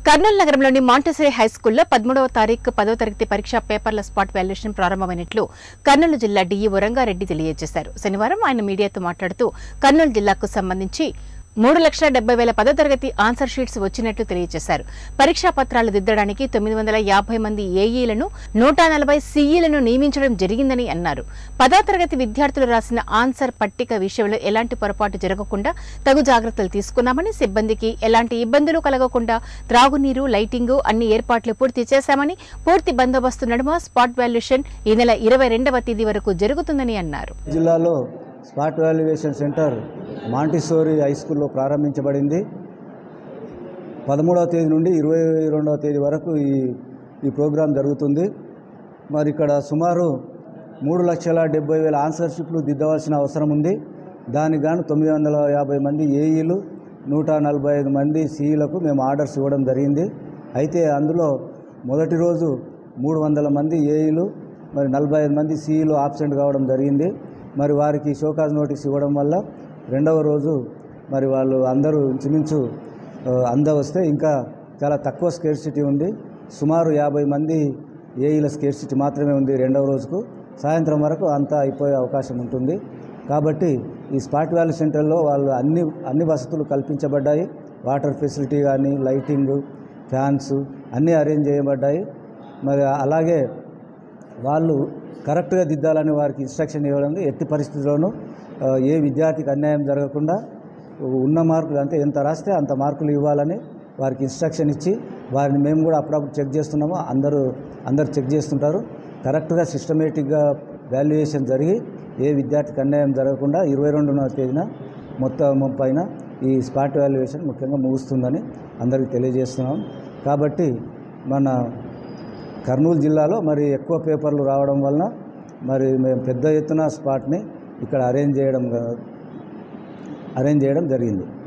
కర్నూలు నగరంలోని Montessori high స్కూల్లో పదమూడవ తారీఖు పదో తరగతి పరీక్షా పేపర్ల స్పాట్ వాల్యుయేషన్ ప్రారంభమైనట్లు కర్నూలు జిల్లా డీఈఓ రంగారెడ్డి తెలియజేశారు శనివారం ఆయన మీడియాతో మాట్లాడుతూ కర్నూలు జిల్లాకు సంబంధించి మూడు లక్షల డెబ్బై వేల పదో తరగతి ఆన్సర్ షీట్స్ వచ్చినట్లు తెలియజేశారు పరీక్షా పత్రాలు దిద్దడానికి తొమ్మిది వందల యాభై మంది ఏఈలను నూట నలభై సీఈలను నియమించడం జరిగిందని అన్నారు పదో తరగతి విద్యార్థులు రాసిన ఆన్సర్ పట్టిక విషయంలో ఎలాంటి పొరపాటు జరగకుండా తగు జాగ్రత్తలు తీసుకున్నామని సిబ్బందికి ఎలాంటి ఇబ్బందులు కలగకుండా త్రాగునీరు లైటింగు అన్ని ఏర్పాట్లు పూర్తి చేశామని పూర్తి బందోబస్తు నడుమ స్పాట్ వాల్యుయేషన్ ఈ నెల ఇరవై రెండవ తేదీ వరకు జరుగుతుందని అన్నారు జిల్లాలో spot valuation centre Montessori high స్కూల్లో ప్రారంభించబడింది పదమూడవ తేదీ నుండి ఇరవై రెండవ తేదీ వరకు ఈ ఈ ప్రోగ్రాం జరుగుతుంది మరి ఇక్కడ సుమారు మూడు లక్షల డెబ్బై వేల ఆన్సర్ షీట్లు దిద్దవలసిన అవసరం ఉంది దానికి గాను తొమ్మిది వందల యాభై మంది ఏఈలు నూట నలభై ఐదు మంది సిఈలకు మేము ఆర్డర్స్ ఇవ్వడం జరిగింది అయితే అందులో మొదటి రోజు మూడు వందల మంది ఏఈలు మరి నలభై ఐదు మంది సిఈలు ఆబ్సెంట్ కావడం జరిగింది మరి వారికి షోకాజ్ నోటీస్ ఇవ్వడం వల్ల రెండవ రోజు మరి వాళ్ళు అందరూ ఇంచుమించు ఆ, అంద వస్తే ఇంకా చాలా తక్కువ స్కేర్సిటీ ఉంది సుమారు యాభై మంది ఏఈల స్కేర్సిటీ మాత్రమే ఉంది రెండవ రోజుకు సాయంత్రం వరకు అంతా అయిపోయే అవకాశం ఉంటుంది కాబట్టి ఈ స్పాట్ వ్యాలీ సెంటర్లో వాళ్ళు అన్ని అన్ని వసతులు కల్పించబడ్డాయి వాటర్ ఫెసిలిటీ కానీ లైటింగ్ ఫ్యాన్స్ అన్నీ అరేంజ్ చేయబడ్డాయి మరి అలాగే వాళ్ళు కరెక్ట్గా దిద్దాలని వారికి ఇన్స్ట్రక్షన్ ఇవ్వడం ఎట్టి పరిస్థితుల్లోనూ ఆ, ఏ విద్యార్థికి అన్యాయం జరగకుండా ఉన్న మార్కులు అంటే ఎంత రాస్తే అంత మార్కులు ఇవ్వాలని వారికి ఇన్స్ట్రక్షన్ ఇచ్చి వారిని మేము కూడా అప్పుడప్పుడు చెక్ చేస్తున్నాము అందరూ అందరు చెక్ చేస్తుంటారు కరెక్ట్గా సిస్టమేటిక్గా వాల్యుయేషన్ జరిగి ఏ విద్యార్థికి అన్యాయం జరగకుండా ఇరవై రెండున తేదీన మొత్తం పైన ఈ స్పాట్ వాల్యుయేషన్ ముఖ్యంగా ముగుస్తుందని అందరికీ తెలియజేస్తున్నాం కాబట్టి మన కర్నూలు జిల్లాలో మరి ఎక్కువ పేపర్లు రావడం వలన మరి మేము పెద్ద ఎత్తున స్పాట్ని ఇక్కడ అరేంజ్ చేయడం అరేంజ్ చేయడం జరిగింది